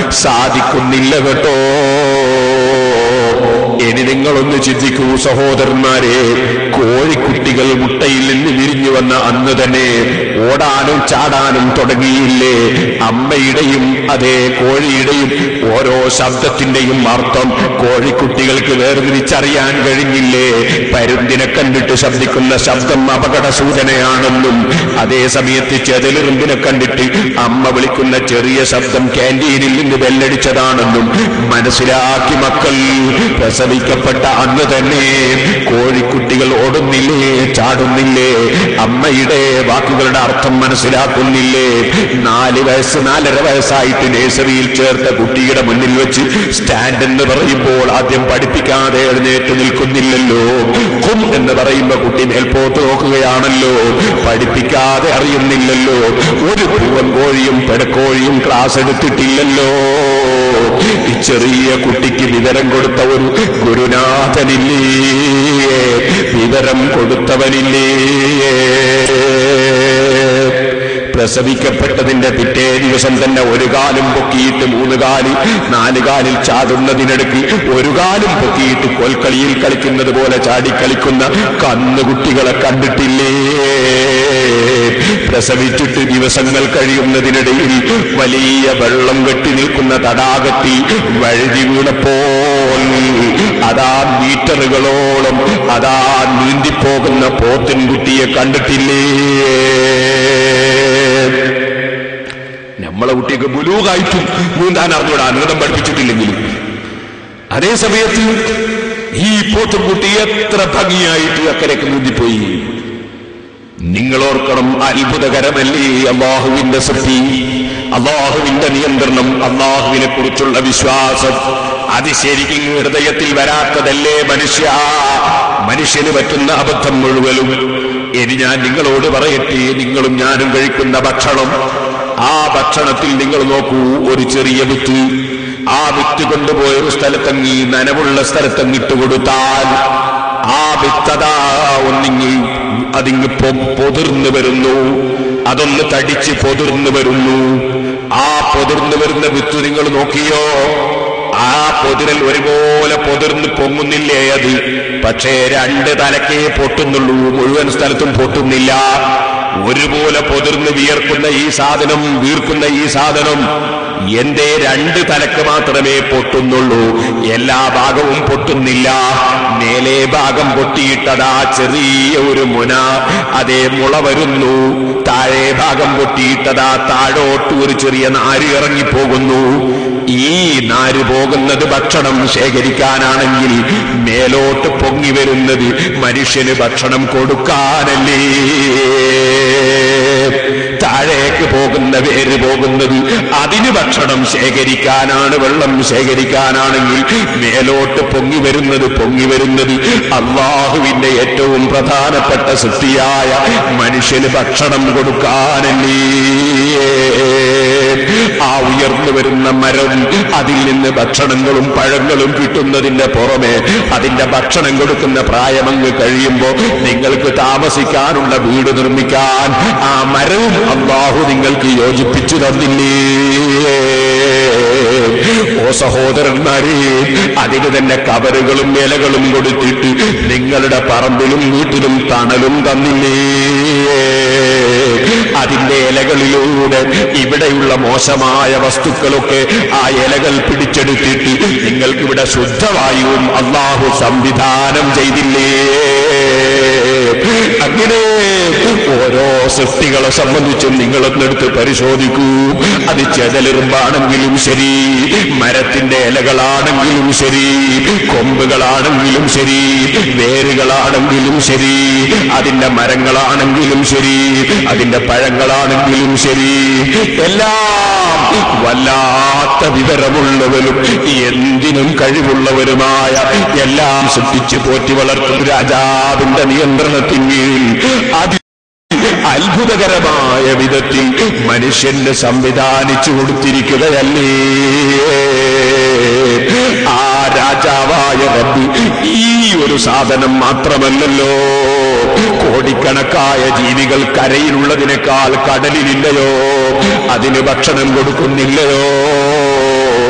സാധിക്കുന്നില്ല കേട്ടോ ഇനി നിങ്ങളൊന്ന് ചിന്തിക്കൂ സഹോദരന്മാരെ കോഴിക്കുട്ടികൾ മുട്ടയിൽ നിന്ന് വിരിഞ്ഞു വന്ന അന്ന് തന്നെ ഓടാനും ചാടാനും തുടങ്ങിയില്ലേ അമ്മയുടെയും അതേ കോഴിയുടെയും ഓരോ ശബ്ദത്തിന്റെയും അർത്ഥം കോഴിക്കുട്ടികൾക്ക് വേർതിരിച്ചറിയാൻ കഴിഞ്ഞില്ലേ പരുന്തിനെ കണ്ടിട്ട് ശബ്ദിക്കുന്ന ശബ്ദം അപകട സൂചനയാണെന്നും അതേ സമയത്ത് ചെതലെറുമ്പിനെ കണ്ടിട്ട് അമ്മ വിളിക്കുന്ന ചെറിയ ശബ്ദം ക്യാൻറ്റീനിൽ നിന്ന് ബെല്ലടിച്ചതാണെന്നും മനസ്സിലാക്കി മക്കൾ പ്രസവിക്കപ്പെട്ട അന്ന് തന്നെ കോഴിക്കുട്ടികൾ ഓടുന്നില്ലേ ചാടുന്നില്ലേ അമ്മയുടെ വാക്കുകളുടെ അർത്ഥം മനസ്സിലാക്കുന്നില്ലേ നാല് വയസ്സ് നാലര വയസ്സായിട്ട് നേഴ്സറിയിൽ ചേർത്ത കുട്ടിയുടെ മുന്നിൽ വെച്ച് സ്റ്റാൻഡ് എന്ന് പറയുമ്പോൾ ആദ്യം പഠിപ്പിക്കാതെ എഴുന്നേറ്റ് നിൽക്കുന്നില്ലല്ലോ കും എന്ന് പറയുമ്പോ കുട്ടി മേൽപോത്ത് നോക്കുകയാണല്ലോ പഠിപ്പിക്കാതെ അറിയുന്നില്ലല്ലോ ഒരു പൂവൻ കോഴിയും പെടക്കോഴിയും ക്ലാസ് എടുത്തിട്ടില്ലല്ലോ ഈ ചെറിയ കുട്ടിക്ക് വിവരം കൊടുത്ത ഒരു ഗുരുനാഥനില്ലേ വിവരം കൊടുത്തവനില്ലേ പ്രസവിക്കപ്പെട്ടതിന്റെ പിറ്റേ ദിവസം തന്നെ ഒരു കാലും പൊക്കിയിട്ട് മൂന്ന് കാലിൽ നാല് കാലിൽ ചാടുന്നതിനിടയ്ക്ക് ഒരു കാലും പൊക്കിയിട്ട് കോൽക്കളിയിൽ കളിക്കുന്നത് പോലെ ചാടിക്കളിക്കുന്ന കന്നുകുട്ടികളെ കണ്ടിട്ടില്ലേ പ്രസവിച്ചിട്ട് ദിവസങ്ങൾ കഴിയുന്നതിനിടയിൽ വലിയ വെള്ളം കെട്ടി നിൽക്കുന്ന തടാകത്തിൽ വഴുതി വീണപ്പോൾ അതാ മീറ്ററുകളോളം അതാ നീന്തിപ്പോകുന്ന പോത്തിൻകുട്ടിയെ കണ്ടിട്ടില്ലേ നമ്മളെ കുട്ടിയൊക്കെ ബുലൂകായിട്ടും നീന്താൻ അറിഞ്ഞൂടാ നീന്തം പഠിപ്പിച്ചിട്ടില്ലെങ്കിലും അതേ സമയത്ത് ഈ പോത്തുംകുട്ടി എത്ര ഭംഗിയായിട്ട് അക്കരയ്ക്ക് നീന്തിപ്പോയി നിങ്ങൾ ഓർക്കണം അത്ഭുതകരമല്ലേ അള്ളാഹുവിന്റെ സൃഷ്ടി അള്ളാഹുവിന്റെ നിയന്ത്രണം അള്ളാഹുവിനെ കുറിച്ചുള്ള വിശ്വാസം അത് ശരിക്കും ഹൃദയത്തിൽ വരാത്തതല്ലേ മനുഷ്യ മനുഷ്യന് പറ്റുന്ന അബദ്ധം മുഴുവനും ഇനി ഞാൻ നിങ്ങളോട് പറയട്ടെ നിങ്ങളും ഞാനും കഴിക്കുന്ന ഭക്ഷണം ആ ഭക്ഷണത്തിൽ നിങ്ങൾ നോക്കൂ ഒരു ചെറിയ വിത്ത് ആ വിത്ത് കൊണ്ടുപോയ ഒരു സ്ഥലത്തങ്ങി നനവുള്ള സ്ഥലത്തങ്ങിട്ട് കൊടുത്താൽ ആ വിത്തതാ ഒന്നിങ്ങി അതിങ്ങ് പൊ- പൊതിർന്നു വരുന്നു അതൊന്ന് തടിച്ച് പൊതിർന്നു വരുന്നു ആ പൊതിർന്നു വരുന്ന വിത്ത് നിങ്ങൾ നോക്കിയോ ആ പൊതിരൽ ഒരുപോലെ പൊതിർന്ന് പൊങ്ങുന്നില്ലേ അത് പക്ഷേ രണ്ട് തലക്കേ പൊട്ടുന്നുള്ളൂ മുഴുവൻ സ്ഥലത്തും പൊട്ടുന്നില്ല ഒരുപോലെ പൊതിർന്ന് വിയർക്കുന്ന ഈ സാധനം വീർക്കുന്ന ഈ സാധനം എന്റെ രണ്ട് തലക്ക് മാത്രമേ പൊട്ടുന്നുള്ളൂ എല്ലാ ഭാഗവും പൊട്ടുന്നില്ല മേലെ ഭാഗം പൊട്ടിയിട്ടതാ ചെറിയ ഒരു മുന അതേ മുള വരുന്നു താഴെ ഭാഗം പൊട്ടിയിട്ടതാ താഴോട്ട് ഒരു ചെറിയ നാര് ഇറങ്ങിപ്പോകുന്നു ഈ നാര് പോകുന്നത് ഭക്ഷണം ശേഖരിക്കാനാണെങ്കിൽ മേലോട്ട് പൊങ്ങി വരുന്നത് മനുഷ്യന് ഭക്ഷണം കൊടുക്കാനല്ലേ താഴേക്ക് പോകുന്ന വേര് പോകുന്നത് അതിന് ഭക്ഷണം ശേഖരിക്കാനാണ് വെള്ളം ശേഖരിക്കാനാണെങ്കിൽ മേലോട്ട് പൊങ്ങി വരുന്നത് പൊങ്ങി വരുന്നത് അള്ളാഹുവിന്റെ ഏറ്റവും പ്രധാനപ്പെട്ട സൃഷ്ടിയായ മനുഷ്യന് ഭക്ഷണം കൊടുക്കാനല്ലേ ആ ഉയർന്നു വരുന്ന മരം അതിൽ നിന്ന് ഭക്ഷണങ്ങളും പഴങ്ങളും കിട്ടുന്നതിന്റെ പുറമെ അതിന്റെ ഭക്ഷണം കൊടുക്കുന്ന പ്രായമങ്ങ് കഴിയുമ്പോ നിങ്ങൾക്ക് താമസിക്കാനുള്ള വീട് നിർമ്മിക്കാൻ ആ മരവും അള്ളാഹു നിങ്ങൾക്ക് യോജിപ്പിച്ചു തന്നില്ലേ ഓ സഹോദരന്മാരെ അതിന് തന്നെ കവറുകളും ഇലകളും കൊടുത്തിട്ട് നിങ്ങളുടെ പറമ്പിലും വീട്ടിലും തണലും തന്നില്ലേ അതിന്റെ ഇലകളിലൂടെ ഇവിടെയുള്ള മോശമായ വസ്തുക്കളൊക്കെ ആ ഇലകൾ പിടിച്ചെടുത്തിട്ട് നിങ്ങൾക്ക് ഇവിടെ ശുദ്ധവായുവും അള്ളാഹു സംവിധാനം ചെയ്തില്ലേ അങ്ങനെ ഓരോ സൃഷ്ടികളെ സംബന്ധിച്ചും നിങ്ങളൊന്നെടുത്ത് പരിശോധിക്കൂ അത് ചെതലെറുമ്പാണെങ്കിലും ശരി മരത്തിന്റെ ഇലകളാണെങ്കിലും ശരി കൊമ്പുകളാണെങ്കിലും ശരി വേരുകളാണെങ്കിലും ശരി അതിന്റെ മരങ്ങളാണെങ്കിലും ശരി അതിന്റെ പഴങ്ങളാണെങ്കിലും ശരി എല്ലാം വല്ലാത്ത വിവരമുള്ളവരും എന്തിനും കഴിവുള്ളവരുമായ എല്ലാം സൃഷ്ടിച്ചു പോറ്റി വളർത്തും രാജാവിന്റെ നിയന്ത്രണത്തിൽ അതി അത്ഭുതകരമായ വിധത്തിൽ മനുഷ്യന് സംവിധാനിച്ചു കൊടുത്തിരിക്കുകയല്ലേ ആ രാജാവായ റബ്ബ് ഈ ഒരു സാധനം മാത്രമല്ലല്ലോ കോടിക്കണക്കായ ജീവികൾ കരയിലുള്ളതിനേക്കാൾ കടലിലില്ലയോ അതിന് ഭക്ഷണം കൊടുക്കുന്നില്ലയോ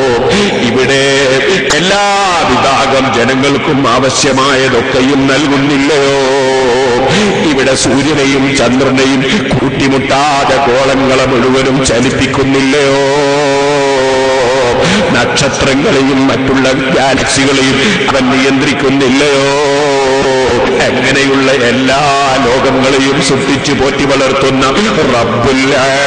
എല്ലാ വിഭാഗം ജനങ്ങൾക്കും ആവശ്യമായതൊക്കെയും നൽകുന്നില്ലയോ ഇവിടെ സൂര്യനെയും ചന്ദ്രനെയും കൂട്ടിമുട്ടാതെ ഗോളങ്ങളെ മുഴുവനും ചലിപ്പിക്കുന്നില്ലയോ നക്ഷത്രങ്ങളെയും മറ്റുള്ള ഗാലക്സികളെയും അവൻ നിയന്ത്രിക്കുന്നില്ലയോ അങ്ങനെയുള്ള എല്ലാ ലോകങ്ങളെയും സൃഷ്ടിച്ചു പോറ്റി വളർത്തുന്ന റബ്ബുൽ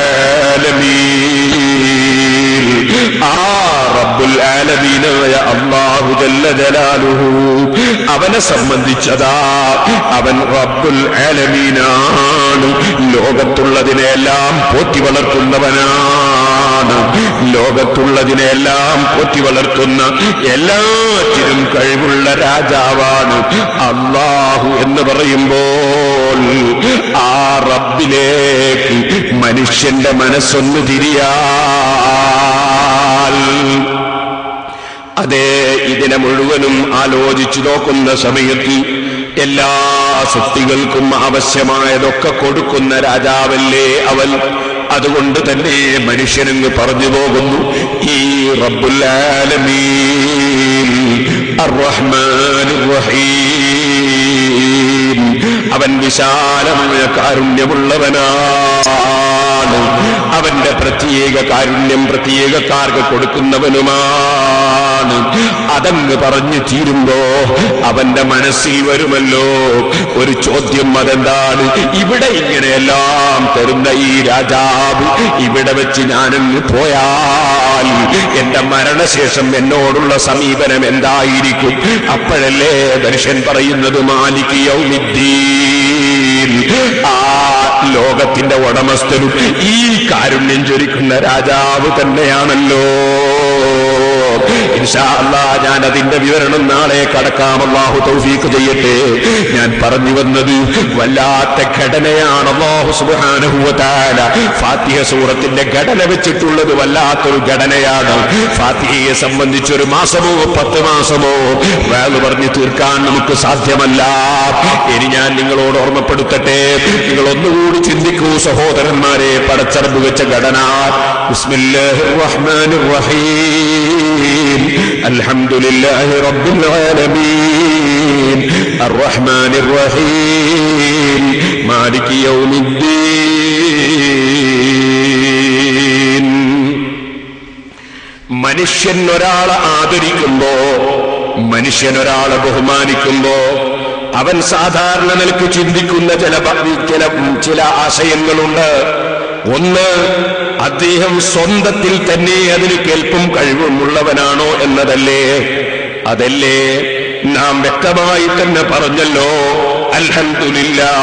ആലമീൻ ആ റബ്ബുൽ ആലമീനായ അല്ലാഹു ജല്ല ജലാലുഹു അവനെ സംബന്ധിച്ചതാ അവൻ റബ്ബുൽ ആലമീനാണ് ലോകത്തുള്ളതിനെല്ലാം പോറ്റി വളർത്തുന്നവനാണ് ലോകത്തുള്ളതിനെല്ലാം പോറ്റി വളർത്തുന്ന എല്ലാറ്റിനും കഴിവുള്ള രാജാവാണ് അള്ളാഹു എന്ന് പറയുമ്പോൾ ആ റബ്ബിലേക്ക് മനുഷ്യന്റെ മനസ്സൊന്ന് തിരിയാൽ അതെ ഇതിനെ മുഴുവനും ആലോചിച്ചു നോക്കുന്ന സമയത്ത് എല്ലാ സൃഷ്ടികൾക്കും ആവശ്യമായതൊക്കെ കൊടുക്കുന്ന രാജാവല്ലേ അവൻ അതുകൊണ്ട് തന്നെ മനുഷ്യനെന്ന് പറഞ്ഞു പോകുന്നു ഈ റബ്ബുല്ലാലമീൻ റഹീം അവൻ വിശാലമായ കാരുണ്യമുള്ളവനാണ് അവന്റെ പ്രത്യേക കാരുണ്യം പ്രത്യേകക്കാർക്ക് കൊടുക്കുന്നവനുമാണ് അതങ്ങ് പറഞ്ഞു തീരുമ്പോ അവന്റെ മനസ്സിൽ വരുമല്ലോ ഒരു ചോദ്യം അതെന്താണ് ഇവിടെ ഇങ്ങനെയെല്ലാം തരുന്ന ഈ രാജാവ് ഇവിടെ വെച്ച് ഞാനങ്ങ് പോയാൽ എന്റെ മരണശേഷം എന്നോടുള്ള സമീപനം എന്തായിരിക്കും അപ്പോഴല്ലേ മനുഷ്യൻ പറയുന്നത് മാലിക് യൗമിദ്ദീൻ ആ ലോകത്തിന്റെ ഉടമസ്ഥനും ഈ കാരുണ്യം ചൊരിക്കുന്ന രാജാവ് തന്നെയാണല്ലോ ഇൻഷാ അല്ലാ ഞാൻ അതിന്റെ വിവരണം നാളെ കടക്കാം അള്ളാഹു തൗഫീഖ് ചെയ്യട്ടെ ഞാൻ പറഞ്ഞു വന്നത് വല്ലാത്ത ഘടനയാണ് അള്ളാഹു സുബ്ഹാനഹു വ തആല ഫാത്തിഹ സൂറത്തിന്റെ ഘടന വെച്ചിട്ടുള്ളത് വല്ലാത്തൊരു ഘടനയാണ് ഫാത്തിഹയെ സംബന്ധിച്ചൊരു മാസമോ പത്ത് മാസമോ വേള് പറഞ്ഞു തീർക്കാൻ നമുക്ക് സാധ്യമല്ല ഇനി ഞാൻ നിങ്ങളോട് ഓർമ്മപ്പെടുത്തട്ടെ നിങ്ങൾ ഒന്നുകൂടി ചിന്തിക്കൂ സഹോദരന്മാരെ പടച്ചറബ് വെച്ച ഘടന ബിസ്മില്ലാഹിർ റഹ്മാനിർ റഹീം അൽഹംദുലില്ലാഹി റബ്ബിൽ ആലമീൻ അർറഹ്മാനിർ റഹീം മാലികി യൗമിദ്ദീൻ മനുഷ്യൻ ഒരാളെ ആദരിക്കുമ്പോ മനുഷ്യൻ ഒരാളെ ബഹുമാനിക്കുമ്പോ അവൻ സാധാരണ നിലക്ക് ചിന്തിക്കുന്ന ചില ബ- ചില ചില ആശയങ്ങളുണ്ട് ഒന്ന് അദ്ദേഹം സ്വന്തത്തിൽ തന്നെ അതിന് കേൾപ്പും കഴിവുമുള്ളവനാണോ എന്നതല്ലേ അതല്ലേ നാം വ്യക്തമായി തന്നെ പറഞ്ഞല്ലോ അൽഹംദുലില്ലാ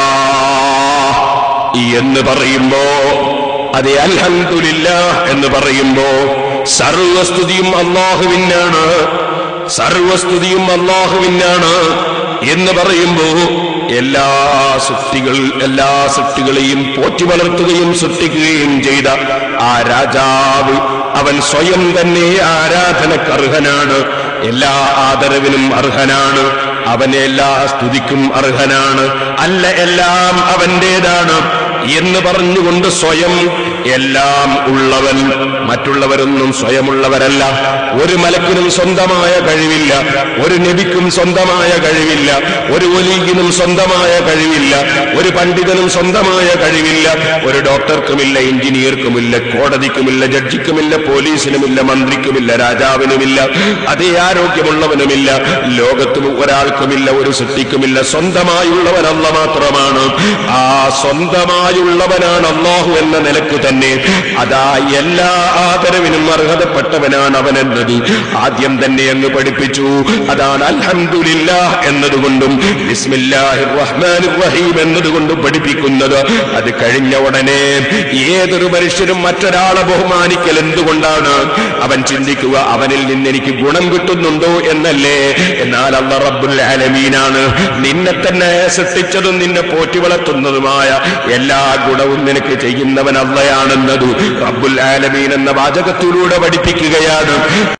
എന്ന് പറയുമ്പോ അതെ അൽഹംദുലില്ല എന്ന് പറയുമ്പോ സർവസ്തുതിയും അള്ളാഹുവിനാണ് സർവസ്തുതിയും അള്ളാഹുവിനാണ് എന്ന് പറയുമ്പോ എല്ലാ സൃഷ്ടികൾ എല്ലാ സൃഷ്ടികളെയും പോറ്റി വളർത്തുകയും സൃഷ്ടിക്കുകയും ചെയ്ത ആ രാജാവ് അവൻ സ്വയം തന്നെ ആരാധനക്ക് അർഹനാണ് എല്ലാ ആദരവിനും അർഹനാണ് അവനെ എല്ലാ സ്തുതിക്കും അർഹനാണ് അല്ല എല്ലാം അവന്റേതാണ് എന്ന് പറഞ്ഞുകൊണ്ട് സ്വയം എല്ലാം ഉള്ളവൻ മറ്റുള്ളവരൊന്നും സ്വയമുള്ളവരല്ല ഒരു മലക്കിനും സ്വന്തമായ കഴിവില്ല ഒരു നബിക്കും സ്വന്തമായ കഴിവില്ല ഒരു ഒലീഗിനും സ്വന്തമായ കഴിവില്ല ഒരു പണ്ഡിതനും സ്വന്തമായ കഴിവില്ല ഒരു ഡോക്ടർക്കുമില്ല എഞ്ചിനീയർക്കുമില്ല കോടതിക്കുമില്ല ജഡ്ജിക്കുമില്ല പോലീസിനുമില്ല മന്ത്രിക്കുമില്ല രാജാവിനുമില്ല അതേ ആരോഗ്യമുള്ളവനുമില്ല ലോകത്തും ഒരാൾക്കുമില്ല ഒരു സൃഷ്ടിക്കുമില്ല സ്വന്തമായുള്ളവനല്ല മാത്രമാണ് ആ സ്വന്തമായുള്ളവനാണ് അള്ളാഹു എന്ന നിലക്ക് തന്നെ അതാ എല്ലാ ആദരവിനും അർഹതപ്പെട്ടവനാണ് അവൻ എന്നത് ആദ്യം തന്നെ അങ്ങ് പഠിപ്പിച്ചു അതാണ് അൽഹംദുലില്ല എന്നതുകൊണ്ടും ബിസ്മില്ലാഹിർ റഹ്മാനിർ റഹീം എന്നതുകൊണ്ടും പഠിപ്പിക്കുന്നത് അത് കഴിഞ്ഞ ഉടനെ ഏതൊരു മനുഷ്യനും മറ്റൊരാളെ ബഹുമാനിക്കൽ എന്തുകൊണ്ടാണ് അവൻ ചിന്തിക്കുക അവനിൽ നിന്ന് എനിക്ക് ഗുണം കിട്ടുന്നുണ്ടോ എന്നല്ലേ എന്നാൽ അല്ല റബ്ബുൽ ആലമീനാണ് നിന്നെ തന്നെ സൃഷ്ടിച്ചതും നിന്നെ പോറ്റി വളർത്തുന്നതുമായ എല്ലാ ഗുണവും നിനക്ക് ചെയ്യുന്നവൻ അള്ളയാണെന്നത് റബ്ബുൽ ആലമീൻ എന്ന വാചകത്തിലൂടെ പഠിപ്പിക്കുകയാണ്